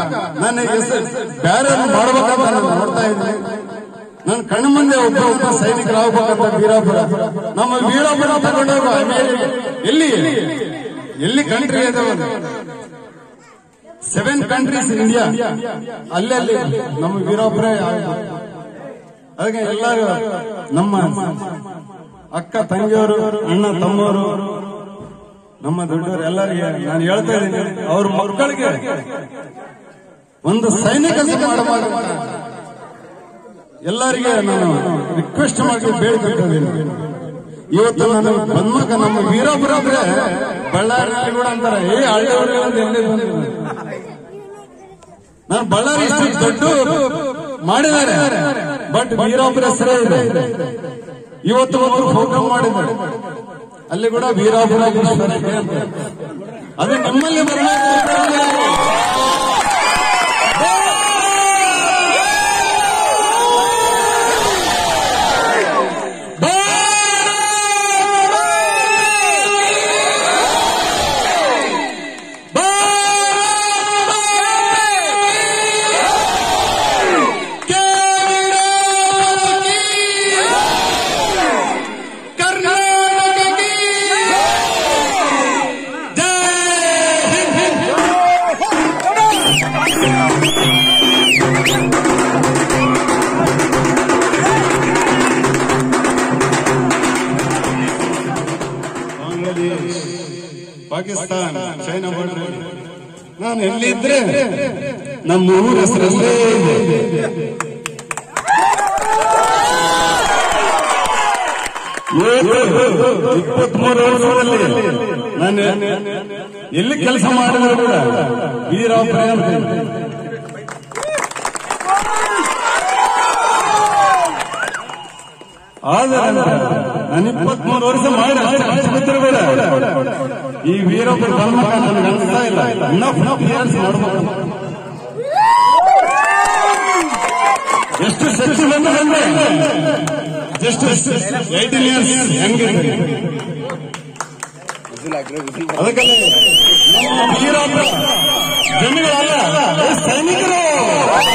ನನ್ನ ಹೆಸರು ಬೇರೆ ಮಾಡ್ಬೇಕಂತ ನಾನು ನೋಡ್ತಾ ಇದ್ದೀನಿ ನನ್ನ ಕಣ್ಣು ಮುಂದೆ ಒಬ್ಬ ಒಬ್ಬ ಸೈನಿಕರಾಗಬೇಕಂತ ವೀರಾಪುರ ನಮ್ಮ ವೀರಾಪುರ ತಗೊಂಡೋಗ ಎಲ್ಲಿ ಎಲ್ಲಿ ಕಂಟ್ರಿ ಇದಾವೆ ಸೆವೆನ್ ಕಂಟ್ರೀಸ್ ಇಂಡಿಯಾ ಅಲ್ಲಲ್ಲಿ ನಮ್ಮ ವೀರಾಪುರ ಅದಕ್ಕೆ ಎಲ್ಲರೂ ನಮ್ಮ ಅಕ್ಕ ತಂಗಿಯವರು ಅಣ್ಣ ತಮ್ಮವರು ನಮ್ಮ ದೊಡ್ಡವರು ಎಲ್ಲರಿಗೆ ನಾನು ಹೇಳ್ತಾ ಇದ್ದೀನಿ ಅವ್ರ ಮಕ್ಕಳಿಗೆ ಒಂದು ಸೈನಿಕ ಮಾಡಬಾರ್ದು ಎಲ್ಲರಿಗೆ ನಾನು ರಿಕ್ವೆಸ್ಟ್ ಮಾಡಿ ಬೇಡ್ಕೊಳ್ತಿದ್ದೀನಿ ಇವತ್ತು ನಾನು ಬಂದ್ಮಕ ನಮ್ಮ ವೀರಾಪುರ ಅಂದ್ರೆ ಬಳ್ಳಾರಿ ಕೂಡ ಅಂತಾರೆ ಏ ಹಳ್ಳಿ ಅಂತ ಎಲ್ಲಿ ಬಂದಿದ್ದಾರೆ ನಾನು ಬಳ್ಳಾರಿ ಇಷ್ಟು ದೊಡ್ಡ ಮಾಡಿದ್ದಾರೆ ಬಟ್ ವೀರಾಪುರ ಹೆಸರೇ ಇದೆ ಇವತ್ತು ಒಬ್ಬರು ಪ್ರೋಗ್ರಾಮ್ ಮಾಡಿದ್ದಾರೆ ಅಲ್ಲಿ ಕೂಡ ವೀರಾಪುರ ಈಶ್ವರಕ್ಕೆ ಅಂತ ಅದು ನಮ್ಮಲ್ಲಿ ಬರಬೇಕು ಬಾಂಗ್ಲಾದೇಶ್ ಪಾಕಿಸ್ತಾನ ಚೈನಾ ಬಾರ್ಡರ್ ನಾನು ಎಲ್ಲಿದ್ರೆ ನಮ್ಮ ಊರ ಹೆಸರಲ್ಲೇ ಇದೆ ಇಪ್ಪತ್ಮೂರು ವರ್ಷದಲ್ಲಿ ನಾನು ಎಲ್ಲಿ ಕೆಲಸ ಮಾಡಿದ್ರು ಕೂಡ ವೀರಾಪುರ ಅಂತ ಇದೆ. ಆದ್ರೆ ನಾನು ಇಪ್ಪತ್ಮೂರು ವರ್ಷ ಮಾಡಿ ಆಸ್ಪತ್ರೆ ಕೂಡ ಈ ವೀರಪ್ಪನ ಬರ್ಮಕ ನನಗೆ ಅನಿಸ್ತಾ ಇಲ್ಲ ಇನ್ನೂ ಇಯರ್ಸ್ ಮಾಡ್ಬೇಕು ಎಷ್ಟು ಶಕ್ತಿ ಬಂದ್ರೆ ಎಷ್ಟು ಏಯ್ಟೀನ್ ಇಯರ್ಸ್ ಹೆಂಗೆ ಅದಕ್ಕೆ ನಮ್ಮ ವೀರಪ್ಪ ಜನಗಳಲ್ಲ ಏ ಸೈನಿಕರು